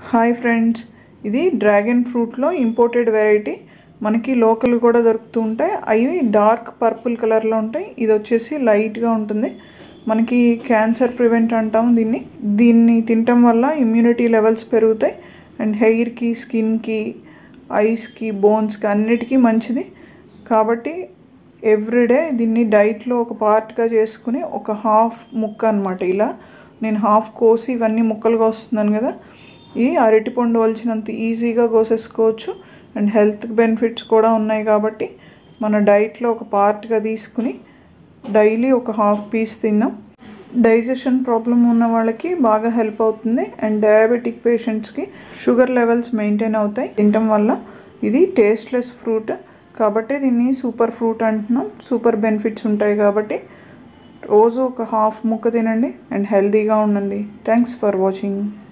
hi friends ఇది dragon ఫ్రూట్లో imported variety మనకి లోకల్ కూడా దొరుకుతూ ఉంటాయి అవి డార్క్ పర్పుల్ కలర్లో ఉంటాయి ఇది వచ్చేసి లైట్గా ఉంటుంది మనకి క్యాన్సర్ ప్రివెంట్ అంటాం దీన్ని దీన్ని తినటం వల్ల ఇమ్యూనిటీ లెవెల్స్ పెరుగుతాయి అండ్ హెయిర్కి స్కిన్కి ఐస్కి బోన్స్కి అన్నిటికీ మంచిది కాబట్టి ఎవ్రీడే దీన్ని డైట్లో ఒక పార్ట్గా చేసుకుని ఒక హాఫ్ ముక్క అనమాట ఇలా నేను హాఫ్ కోసి ఇవన్నీ ముక్కలుగా వస్తున్నాను కదా ఈ అరటిపండు వలిచినంత ఈజీగా కోసేసుకోవచ్చు అండ్ హెల్త్ బెనిఫిట్స్ కూడా ఉన్నాయి కాబట్టి మన డైట్లో ఒక పార్ట్గా తీసుకుని డైలీ ఒక హాఫ్ పీస్ తిన్నాం డైజెషన్ ప్రాబ్లం ఉన్న వాళ్ళకి బాగా హెల్ప్ అవుతుంది అండ్ డయాబెటిక్ పేషెంట్స్కి షుగర్ లెవెల్స్ మెయింటైన్ అవుతాయి తినటం వల్ల ఇది టేస్ట్లెస్ ఫ్రూట్ కాబట్టి దీన్ని సూపర్ ఫ్రూట్ అంటున్నాం సూపర్ బెనిఫిట్స్ ఉంటాయి కాబట్టి రోజు ఒక హాఫ్ ముక్క తినండి అండ్ హెల్తీగా ఉండండి థ్యాంక్స్ ఫర్ వాచింగ్